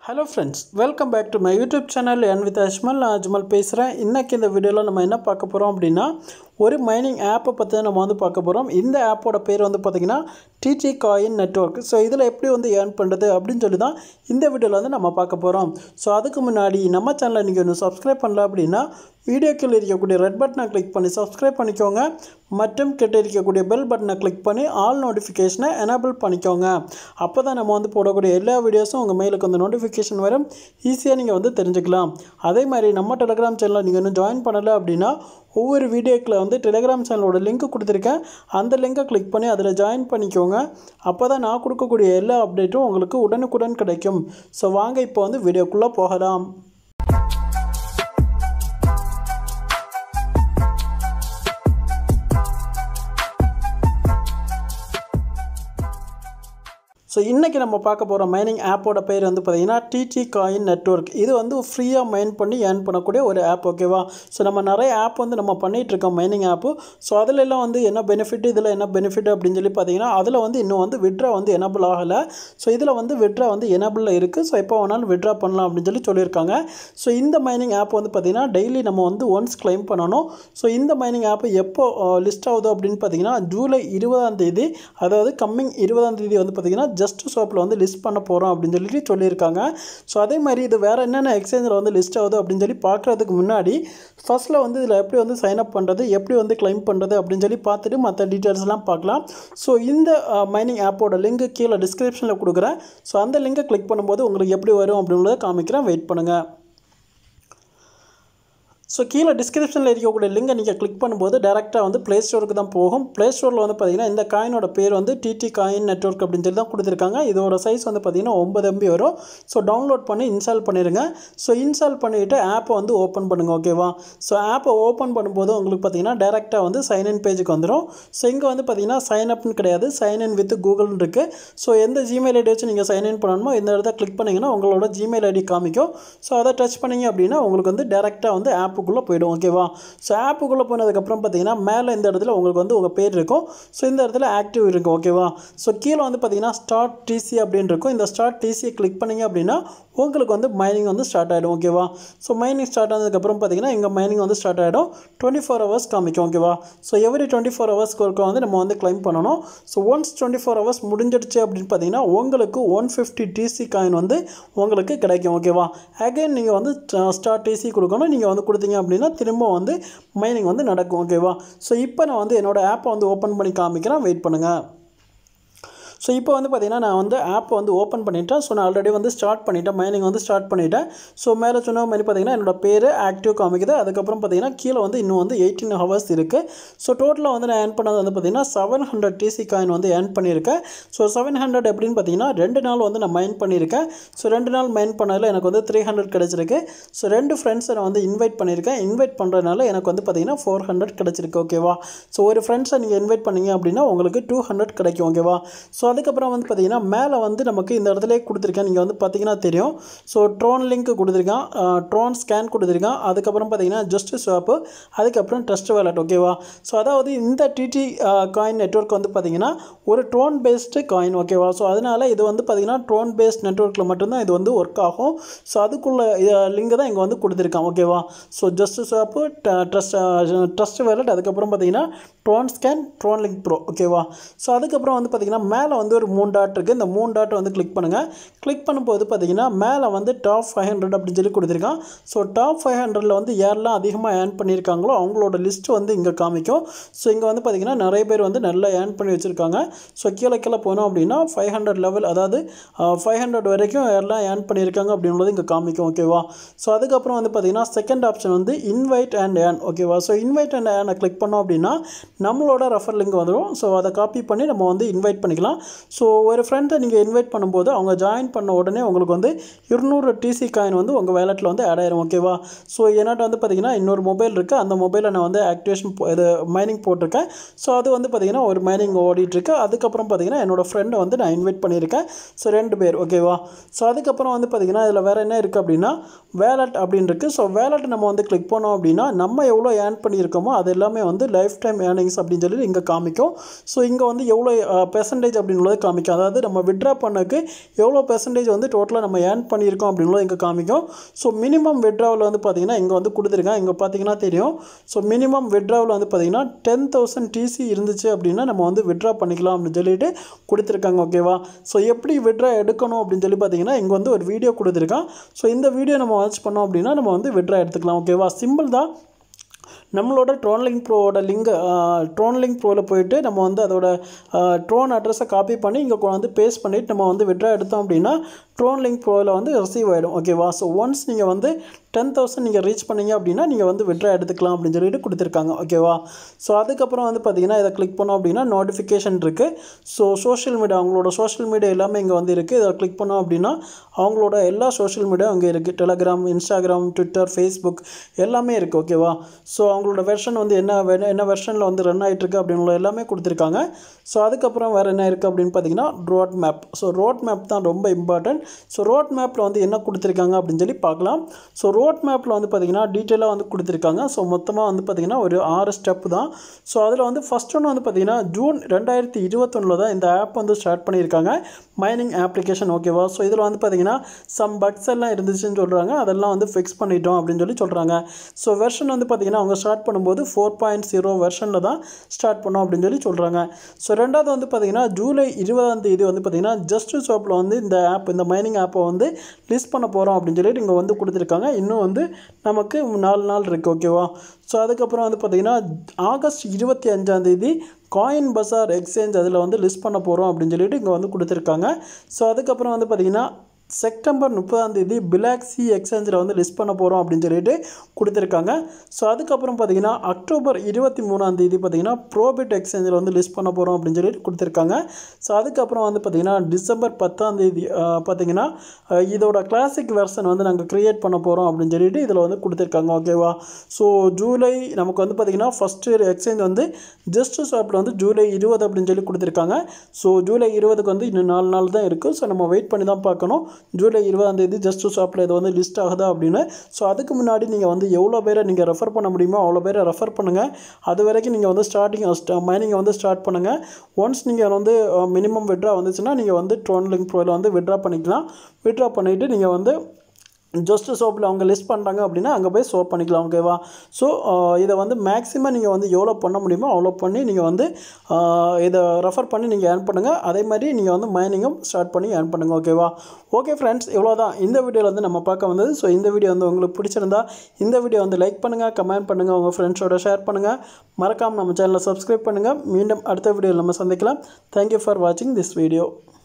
hello friends welcome back to my YouTube channel என் with Ajmal நான் அஜ்மல் பேசுகிறேன் இன்றைக்கி இந்த வீடியோவில் நம்ம என்ன பார்க்க போகிறோம் அப்படின்னா ஒரு மைனிங் ஆப்பை பற்றி தான் நம்ம வந்து பார்க்க போகிறோம் இந்த ஆப்போட பேர் வந்து பார்த்திங்கன்னா டிடி காயின் நெட்ஒர்க் ஸோ இதில் எப்படி வந்து ஏர்ன் பண்ணுறது அப்படின்னு சொல்லி தான் இந்த வீடியோவில் வந்து நம்ம பார்க்க போகிறோம் ஸோ அதுக்கு முன்னாடி நம்ம சேனலை நீங்கள் ஒன்று சப்ஸ்கிரைப் பண்ணல அப்படின்னா வீடியோக்கில் இருக்கக்கூடிய ரெட் பட்டனை கிளிக் பண்ணி சப்ஸ்கிரைப் பண்ணிக்கோங்க மற்றும் கிட்ட இருக்கக்கூடிய பெல் பட்டனை கிளிக் பண்ணி ஆல் நோட்டிஃபிகேஷனை எனேபிள் பண்ணிக்கோங்க அப்போ தான் நம்ம வந்து போடக்கூடிய எல்லா வீடியோஸும் உங்கள் மெயிலுக்கு வந்து நோட்டிஃபிகேஷன் வரும் ஈஸியாக நீங்கள் வந்து தெரிஞ்சுக்கலாம் அதே மாதிரி நம்ம டெலிகிராம் சேனலில் நீங்கள் இன்னும் ஜாயின் பண்ணலை அப்படின்னா ஒவ்வொரு வீடியோக்கில் வந்து டெலிகிராம் சேனலோட லிங்க் கொடுத்துருக்கேன் அந்த லிங்கை கிளிக் பண்ணி அதில் ஜாயின் பண்ணிக்கோங்க அப்போ தான் நான் கொடுக்கக்கூடிய எல்லா அப்டேட்டும் உங்களுக்கு உடனுக்குடன் கிடைக்கும் ஸோ வாங்க இப்போ வந்து வீடியோக்குள்ளே போகலாம் ஸோ இன்றைக்கி நம்ம பார்க்க போகிற மைனிங் ஆப்போட பேர் வந்து பார்த்திங்கன்னா டிடி காயின் நெட்ஒர்க் இது வந்து ஃப்ரீயாக மைன் பண்ணி ஏர்ன் பண்ணக்கூடிய ஒரு ஆப் ஓகேவா ஸோ நம்ம நிறைய ஆப் வந்து நம்ம பண்ணிகிட்ருக்கோம் மைனிங் ஆப்பு ஸோ அதிலெல்லாம் வந்து என்ன பெனிஃபிட் இதில் என்ன பெனிஃபிட் அப்படின்னு சொல்லி பார்த்தீங்கன்னா அதில் வந்து இன்னும் வந்து விட்ரா வந்து எனபிள் ஆகலை ஸோ இதில் வந்து விட்ரா வந்து எனபிளில் இருக்குது ஸோ எப்போ வேணாலும் விட்ரா பண்ணலாம் அப்படின்னு சொல்லி சொல்லியிருக்காங்க ஸோ இந்த மைனிங் ஆப் வந்து பார்த்திங்கன்னா டெய்லி நம்ம வந்து ஒன்ஸ் கிளைம் பண்ணணும் ஸோ இந்த மைனிங் ஆப் எப்போ லிஸ்ட் ஆகுது அப்படின்னு பார்த்தீங்கன்னா ஜூலை இருபதாம் தேதி அதாவது கம்மிங் இருபதாம் தேதி வந்து பார்த்திங்கன்னா ஜஸ்ட் ஷாப்பில் வந்து லிஸ்ட் பண்ண போகிறோம் அப்படின்னு சொல்லிட்டு சொல்லியிருக்காங்க ஸோ அதே மாதிரி இது வேறு என்னென்ன எக்ஸ்சேஞ்சில் வந்து லிஸ்ட் ஆகுது அப்படின்னு சொல்லி பார்க்குறதுக்கு முன்னாடி ஃபஸ்ட்டில் வந்து இதில் எப்படி வந்து சைன் அப் பண்ணுறது எப்படி வந்து கிளைம் பண்ணுறது அப்படின்னு சொல்லி பார்த்துட்டு மற்ற டீட்டெயில்ஸ்லாம் பார்க்கலாம் ஸோ இந்த மைனிங் ஆப்போட லிங்க் கீழே டிஸ்கிரிப்ஷனில் கொடுக்குறேன் ஸோ அந்த லிங்கை கிளிக் பண்ணும்போது உங்களுக்கு எப்படி வரும் அப்படின்றத காமிக்கிறேன் வெயிட் பண்ணுங்கள் ஸோ கீழே டிஸ்கிரிப்ஷனில் இருக்கக்கூடிய லிங்கை நீங்கள் கிளிக் பண்ணும்போது டேரெக்டாக வந்து ப்ளே ஸ்டோருக்கு தான் போகும் ப்ளே ஸ்டோரில் வந்து பார்த்திங்கன்னா இந்த காயினோட பேர் வந்து டிடி காயின் நெட்ஒர்க் அப்படின்னு சொல்லி தான் கொடுத்துருக்காங்க இதோட சைஸ் வந்து பார்த்திங்கன்னா ஒம்பது எம்பி வரும் ஸோ டவுன்லோட் பண்ணி இன்ஸ்டால் பண்ணிடுங்க ஸோ இன்ஸ்டால் பண்ணிவிட்டு ஆப்பை வந்து ஓப்பன் பண்ணுங்கள் ஓகேவா ஸோ ஆப்பை ஓப்பன் பண்ணும்போது உங்களுக்கு பார்த்திங்கன்னா டேரெக்டாக வந்து சைன்இன் பேஜுக்கு வந்துடும் ஸோ இங்கே வந்து பார்த்திங்கன்னா சைன் அப்னு கிடையாது சைன்இன் வித் கூகுள்னு இருக்குது ஸோ எந்த ஜிமெயில் ஐடி வச்சு நீங்கள் சைன்இன் பண்ணணுமோ இந்த இடத்த கிளிக் பண்ணிங்கன்னா உங்களோட ஜிமெயில் ஐடி காமிக்கும் ஸோ அதை டச் பண்ணிங்க அப்படின்னா உங்களுக்கு வந்து டேரெக்டாக வந்து ஆப்பு ஆப்புக்குள்ளே போய்டும் ஓகேவா ஸோ ஆப்புக்குள்ளே போனதுக்கப்புறம் பார்த்தீங்கன்னா மேலே இந்த இடத்துல உங்களுக்கு வந்து உங்கள் பேர் இருக்கும் ஸோ இந்த இடத்துல ஆக்டிவ் இருக்கும் ஓகேவா ஸோ கீழே வந்து பார்த்தீங்கன்னா ஸ்டார்ட் டிசி அப்படின்னு இருக்கும் இந்த ஸ்டார்ட் டிசியை கிளிக் பண்ணிங்க அப்படின்னா உங்களுக்கு வந்து மைனிங் வந்து ஸ்டார்ட் ஆகிடும் ஓகேவா ஸோ மைனிங் ஸ்டார்ட் ஆனதுக்கப்புறம் பார்த்தீங்கன்னா இங்கே மைனிங் வந்து ஸ்டார்ட் ஆகிடும் டுவெண்ட்டி ஃபோர் ஹவர்ஸ் காமிக்கும் ஓகேவா ஸோ எவ்ரி டுவெண்ட்டி ஃபோர் ஹவர்ஸ்க்கு ஒருக்க வந்து நம்ம வந்து கிளைம் பண்ணணும் so once twenty four hours முடிஞ்சிடுச்சு அப்படின்னு பார்த்தீங்கன்னா உங்களுக்கு ஒன் ஃபிஃப்டி டிசி காயின் வந்து உங்களுக்கு கிடைக்கும் ஓகேவா அகைன் நீங்கள் வந்து ஸ்டார்ட் டிசி கொடுக்கணும் நீங்கள் வந்து கொடுத்தீங்க அப்படின்னா திரும்ப வந்து மைனிங் வந்து நடக்கும் ஓகேவா ஸோ இப்போ நான் வந்து என்னோடய ஆப்பை வந்து ஓப்பன் பண்ணி காமிக்கிறேன் வெயிட் பண்ணுங்கள் ஸோ இப்போ வந்து பார்த்திங்கன்னா நான் வந்து ஆப்பை வந்து ஓப்பன் பண்ணிட்டேன் ஸோ நான் ஆல்ரெடி வந்து ஸ்டார்ட் பண்ணிட்டேன் மைனிங் வந்து ஸ்டார்ட் பண்ணிட்டேன் ஸோ மேலே சொன்ன மாதிரி பார்த்திங்கன்னா என்னோட பேர் ஆக்டிவ் காமிக்குது அதுக்கப்புறம் பார்த்திங்கன்னா கீழே வந்து இன்னும் வந்து எயிட்டீன் ஹவர்ஸ் இருக்குது ஸோ டோட்டலாக வந்து நான் ஏர்ன் பண்ணது வந்து பார்த்திங்கன்னா செவன் ஹண்ட்ரட் டிசி காயின் வந்து ஏர்ன் பண்ணியிருக்கேன் ஸோ செவன் ஹண்ட்ரட் எப்படின்னு பார்த்தீங்கன்னா ரெண்டு நாள் வந்து நான் மைன் பண்ணியிருக்கேன் ஸோ ரெண்டு நாள் மைன் பண்ணதில் எனக்கு வந்து த்ரீ ஹண்ட்ரட் கிடச்சிருக்கு ஸோ ரெண்டு ஃப்ரெண்ட்ஸை நான் வந்து இன்வைட் பண்ணியிருக்கேன் இன்வைட் பண்ணுறதுனால எனக்கு வந்து பார்த்திங்கன்னா ஃபோர் ஹண்ட்ரட் கிடச்சிருக்கு ஓகேவா ஸோ ஒரு ஃப்ரெண்ட்ஸை நீங்கள் இன்வைட் பண்ணீங்க அப்படின்னா உங்களுக்கு டூ ஹண்ட்ரட் கிடைக்கும் ஓகேவா ஸோ அதுக்கப்புறம் வந்து பார்த்தீங்கன்னா மேலே வந்து நமக்கு இந்த இடத்துல கொடுத்துருக்கேன் நீங்கள் வந்து பார்த்தீங்கன்னா தெரியும் ஸோ ட்ரோன் லிங்க் கொடுத்துருக்கான் ட்ரோன் ஸ்கேன் கொடுத்துருக்கான் அதுக்கப்புறம் பார்த்தீங்கன்னா ஜஸ்ட் ஸ்வாப்பு அதுக்கப்புறம் ட்ரஸ்ட் வேலட் ஓகேவா ஸோ அதாவது இந்த டிடி காயின் நெட்ஒர்க் வந்து பார்த்தீங்கன்னா ஒரு ட்ரோன் பேஸ்டு காயின் ஓகேவா ஸோ அதனால் இது வந்து பார்த்தீங்கன்னா ட்ரோன் பேஸ்ட் நெட்ஒர்க்கில் மட்டும்தான் இது வந்து ஒர்க் ஆகும் ஸோ அதுக்குள்ள லிங்க் தான் இங்கே வந்து கொடுத்துருக்கான் ஓகேவா so just swap trust trust wallet அதுக்கப்புறம் பார்த்தீங்கன்னா drone scan drone link bro ஓகேவா ஸோ அதுக்கப்புறம் வந்து பார்த்தீங்கன்னா மேலே வந்து ஒரு மூணு டாட் இருக்குது இந்த மூணு டாட்டை வந்து கிளிக் பண்ணுங்கள் கிளிக் பண்ணும்போது பார்த்தீங்கன்னா மேலே வந்து டாப் ஃபைவ் ஹண்ட்ரட் அப்படின்னு சொல்லி கொடுத்துருக்கான் ஸோ டாப் ஃபைவ் ஹண்ட்ரடில் வந்து யாரெல்லாம் அதிகமாக ஏர்ன் பண்ணியிருக்காங்களோ அவங்களோட லிஸ்ட் வந்து இங்கே காமிக்கும் ஸோ இங்கே வந்து பார்த்திங்கன்னா நிறைய பேர் வந்து நல்லா ஏர்ன் பண்ணி வச்சுருக்காங்க ஸோ கீழே கீழே போனோம் அப்படின்னா ஃபைவ் ஹண்ட்ரட் லெவல் அதாவது ஃபைவ் ஹண்ட்ரட் வரைக்கும் யாரெல்லாம் ஏர்ன் பண்ணியிருக்காங்க அப்படின்றது இங்கே காமிக்கும் ஓகேவா ஸோ அதுக்கப்புறம் வந்து பார்த்திங்கன்னா செகண்ட் ஆப்ஷன் வந்து இன்வைட் அண்ட் ஏர்ன் ஓகேவா ஸோ இன்வைட் அண்ட் ஏர்னை கிளிக் பண்ணோம் அப்படின்னா நம்மளோட ரெஃபர் லிங்க் வந்துடும் ஸோ அதை காப்பி பண்ணி நம்ம வந்து இன்வைட் பண்ணிக்கலாம் ஸோ ஒரு ஃப்ரெண்டை நீங்கள் இன்வைட் பண்ணும்போது அவங்க ஜாயின் பண்ண உடனே உங்களுக்கு வந்து இருநூறு டிசி காயின் வந்து உங்கள் வேலெட்டில் வந்து ஆட் ஆயிரும் ஓகேவா ஸோ என்கிட்ட வந்து பார்த்திங்கன்னா இன்னொரு மொபைல் இருக்குது அந்த மொபைலில் நான் வந்து ஆக்டிவேஷன் இது மைனிங் போட்டிருக்கேன் ஸோ அது வந்து பார்த்திங்கன்னா ஒரு மைனிங் ஓடிட்டுருக்கு அதுக்கப்புறம் பார்த்திங்கன்னா என்னோடய ஃப்ரெண்டை வந்து நான் இன்வைட் பண்ணியிருக்கேன் ஸோ ரெண்டு பேர் ஓகேவா ஸோ அதுக்கப்புறம் வந்து பார்த்திங்கன்னா இதில் வேறு என்ன இருக்குது அப்படின்னா வேலட் அப்படின்னு இருக்குது ஸோ வேலட் நம்ம வந்து கிளிக் பண்ணோம் அப்படின்னா நம்ம எவ்வளோ ஏர்ன் பண்ணியிருக்கோமோ அது எல்லாமே வந்து லைஃப் டைம் ஏர்னிங்ஸ் அப்படின்னு சொல்லி இங்கே காமிக்கும் ஸோ இங்கே வந்து எவ்வளோ பெர்சன்டேஜ் அப்படின்னு அப்படின்றது காமிக்கும் அதாவது நம்ம விட்ரா பண்ணக்கு எவ்வளோ பெர்சன்டேஜ் வந்து டோட்டலாக நம்ம ஏர்ன் பண்ணியிருக்கோம் அப்படின்றது இங்கே காமிக்கும் ஸோ மினிமம் விட்ராவில் வந்து பார்த்தீங்கன்னா இங்கே வந்து கொடுத்துருக்கேன் இங்கே பார்த்தீங்கன்னா தெரியும் ஸோ மினிமம் விட்ராவில் வந்து பார்த்தீங்கன்னா டென் தௌசண்ட் டிசி இருந்துச்சு அப்படின்னா நம்ம வந்து விட்ரா பண்ணிக்கலாம் அப்படின்னு சொல்லிட்டு கொடுத்துருக்காங்க ஓகேவா ஸோ எப்படி விட்ரா எடுக்கணும் அப்படின்னு சொல்லி பார்த்தீங்கன்னா இங்கே வந்து ஒரு வீடியோ கொடுத்துருக்கான் ஸோ இந்த வீடியோ நம்ம வாட்ச் பண்ணோம் அப்படின்னா நம்ம வந்து விட்ரா எடுத்துக்கலாம் ஓகேவா சிம்பிள் தான் நம்மளோட ட்ரோன்லிங்க் ப்ரோவோட லிங்க் ட்ரோன்லிங்க் ப்ரோவில் போயிட்டு நம்ம வந்து அதோட ட்ரோன் அட்ரஸை காப்பி பண்ணி இங்கே வந்து பேஸ்ட் பண்ணிவிட்டு நம்ம வந்து விட்ரா எடுத்தோம் அப்படின்னா ட்ரோன் லிங்க் ப்ரோவில் வந்து ரிசீவ் ஆகிடும் ஓகேவா ஸோ ஒன்ஸ் நீங்கள் வந்து டென் தௌசண்ட் நீங்கள் ரீச் பண்ணீங்க அப்படின்னா நீங்கள் வந்து விட்ரா எடுத்துக்கலாம் அப்படின்னு சொல்லிட்டு கொடுத்துருக்காங்க ஓகேவா ஸோ அதுக்கப்புறம் வந்து பார்த்தீங்கன்னா இதை கிளிக் பண்ணோம் அப்படின்னா நோட்டிஃபிகேஷன் இருக்குது ஸோ சோஷியல் மீடியா அவங்களோட சோஷியல் மீடியா எல்லாமே இங்கே வந்து இருக்குது இதை கிளிக் பண்ணோம் அப்படின்னா அவங்களோட எல்லா சோஷியல் மீடியா அங்கே இருக்குது டெலகிராம் இன்ஸ்டாகிராம் ட்விட்டர் ஃபேஸ்புக் எல்லாமே இருக்குது ஓகேவா ஸோ அவங்களோட வெர்ஷன் வந்து என்ன வே- என்ன வெர்ஷனில் வந்து ரன் ஆகிட்டு இருக்கு அப்படின்னு எல்லாமே கொடுத்துருக்காங்க ஸோ அதுக்கப்புறம் வேறு என்ன இருக்குது அப்படின்னு பார்த்தீங்கன்னா road map so road map தான் ரொம்ப இம்பார்ட்டன்ட் ஸோ ரோட் மேப்பில் வந்து என்ன கொடுத்துருக்காங்க அப்படின்னு சொல்லி பார்க்கலாம் ஸோ ரோட் மேப்பில் வந்து பார்த்தீங்கன்னா டீட்டெயிலாக வந்து கொடுத்துருக்காங்க ஸோ மொத்தமாக வந்து பார்த்தீங்கன்னா ஒரு ஆறு ஸ்டெப் தான் ஸோ அதில் வந்து ஃபஸ்ட் ஒன்று வந்து பார்த்தீங்கன்னா ஜூன் ரெண்டாயிரத்தி இருபத்தொன்னில் தான் இந்த ஆப் வந்து ஸ்டார்ட் பண்ணியிருக்காங்க மைனிங் அப்ளிகேஷன் ஓகேவா ஸோ இதில் வந்து பார்த்தீங்கன்னா சம் பக்ஸ் எல்லாம் இருந்துச்சுன்னு சொல்கிறாங்க அதெல்லாம் வந்து ஃபிக்ஸ் பண்ணிட்டோம் அப்படின்னு சொல்லி சொல்கிறாங்க ஸோ வெர்ஷன் வந்து பார்த்தீங்கன்னா அவங்க ஸ்டார்ட் பண்ணும்போது ஃபோர் பாயிண்ட் ஜீரோ வெர்ஷனில் தான் ஸ்டார்ட் பண்ணோம் அப்படின்னு சொல்லி சொல்கிறாங்க ஸோ ரெண்டாவது வந்து பார்த்தீங்கன்னா ஜூலை இருபதாம் தேதி வந்து பார்த்தீங்கன்னா ஜஸ்ட் ஷாப்பில் வந்து இந்த ஆப் இந்த மைனிங் ஆப்பை வந்து லிஸ்ட் பண்ண போகிறோம் அப்படின்னு சொல்லிட்டு இங்கே வந்து கொடுத்துருக்காங்க இன்னும் வந்து நமக்கு நாலு நாள் இருக்குது ஓகேவா ஸோ அதுக்கப்புறம் வந்து பார்த்தீங்கன்னா ஆகஸ்ட் இருபத்தி அஞ்சாம் தேதி காயின் பசார் எக்ஸ்சேஞ்ச் அதில் வந்து லிஸ்ட் பண்ண போகிறோம் அப்படின்னு சொல்லிட்டு இங்கே வந்து கொடுத்துருக்காங்க ஸோ அதுக்கப்புறம் வந்து பார்த்தீங்கன்னா செப்டம்பர் முப்பதாம் தேதி பிளாக்ஸி எக்ஸ்சேஞ்சில் வந்து லிஸ்ட் பண்ண போகிறோம் அப்படின்னு சொல்லிட்டு கொடுத்துருக்காங்க ஸோ அதுக்கப்புறம் பார்த்தீங்கன்னா அக்டோபர் இருபத்தி மூணாம் தேதி பார்த்தீங்கன்னா ப்ரோபிட் எக்ஸ்சேஞ்சில் வந்து லிஸ்ட் பண்ண போகிறோம் அப்படின்னு சொல்லிட்டு கொடுத்துருக்காங்க ஸோ அதுக்கப்புறம் வந்து பார்த்தீங்கன்னா டிசம்பர் பத்தாம் தேதி ஆஹ், பார்த்தீங்கன்னா ஆஹ், இதோட கிளாசிக் வெர்ஷன் வந்து நாங்கள் க்ரியேட் பண்ண போகிறோம் அப்படின்னு சொல்லிட்டு இதில் வந்து கொடுத்துருக்காங்க ஓகேவா ஸோ ஜூலை நமக்கு வந்து பார்த்தீங்கன்னா ஃபஸ்ட்டு எக்ஸ்சேஞ்ச் வந்து ஜஸ்ட் ஷாப்பில் வந்து ஜூலை இருபது அப்படின்னு சொல்லி கொடுத்துருக்காங்க ஸோ ஜூலை இருபதுக்கு வந்து இன்னும் நாலு நாள் தான் இருக்குது ஸோ நம்ம வெயிட் பண்ணி தான் பார்க்கணும் ஜூலை இருபதாம் தேதி ஜஸ்ட் ஷாப்பில் இது வந்து லிஸ்ட் ஆகுதா அப்படின்னு ஸோ அதுக்கு முன்னாடி நீங்கள் வந்து எவ்வளோ பேரை நீங்கள் ரெஃபர் பண்ண முடியுமோ அவ்வளோ பேரை ரெஃபர் பண்ணுங்கள் அது வரைக்கும் நீங்கள் வந்து ஸ்டார்டிங் மைனிங்கை வந்து ஸ்டார்ட் பண்ணுங்கள் ஒன்ஸ் நீங்கள் வந்து மினிமம் விட்ரா வந்துச்சுன்னா நீங்கள் வந்து ட்ரோன் லிங்க் ப்ரோவில் வந்து விட்ரா பண்ணிக்கலாம் விட்ரா பண்ணிவிட்டு நீங்கள் வந்து ஜஸ்ட் சோப்பில் அவங்க லிஸ்ட் பண்ணுறாங்க அப்படின்னா அங்கே போய் சோப் பண்ணிக்கலாம் ஓகேவா ஸோ இதை வந்து மேக்ஸிமம் நீங்கள் வந்து எவ்வளோ பண்ண முடியுமோ அவ்வளோ பண்ணி நீங்கள் வந்து ஆஹ், இதை ரெஃபர் பண்ணி நீங்கள் ஏர்ன் பண்ணுங்கள் அதே மாதிரி நீங்கள் வந்து மைனிங்கும் ஸ்டார்ட் பண்ணி ஏர்ன் பண்ணுங்கள் ஓகேவா ஓகே ஃப்ரெண்ட்ஸ் இவ்வளோ தான் இந்த வீடியோவில் வந்து நம்ம பார்க்க வந்தது ஸோ இந்த வீடியோ வந்து உங்களுக்கு பிடிச்சிருந்தா இந்த வீடியோ வந்து லைக் பண்ணுங்கள் கமெண்ட் பண்ணுங்கள் உங்கள் ஃப்ரெண்ட்ஸோட ஷேர் பண்ணுங்கள் மறக்காமல் நம்ம சேனலை சப்ஸ்கிரைப் பண்ணுங்கள் மீண்டும் அடுத்த வீடியோவில் நம்ம சந்திக்கலாம் தேங்க்யூ ஃபார் வாட்சிங் திஸ் வீடியோ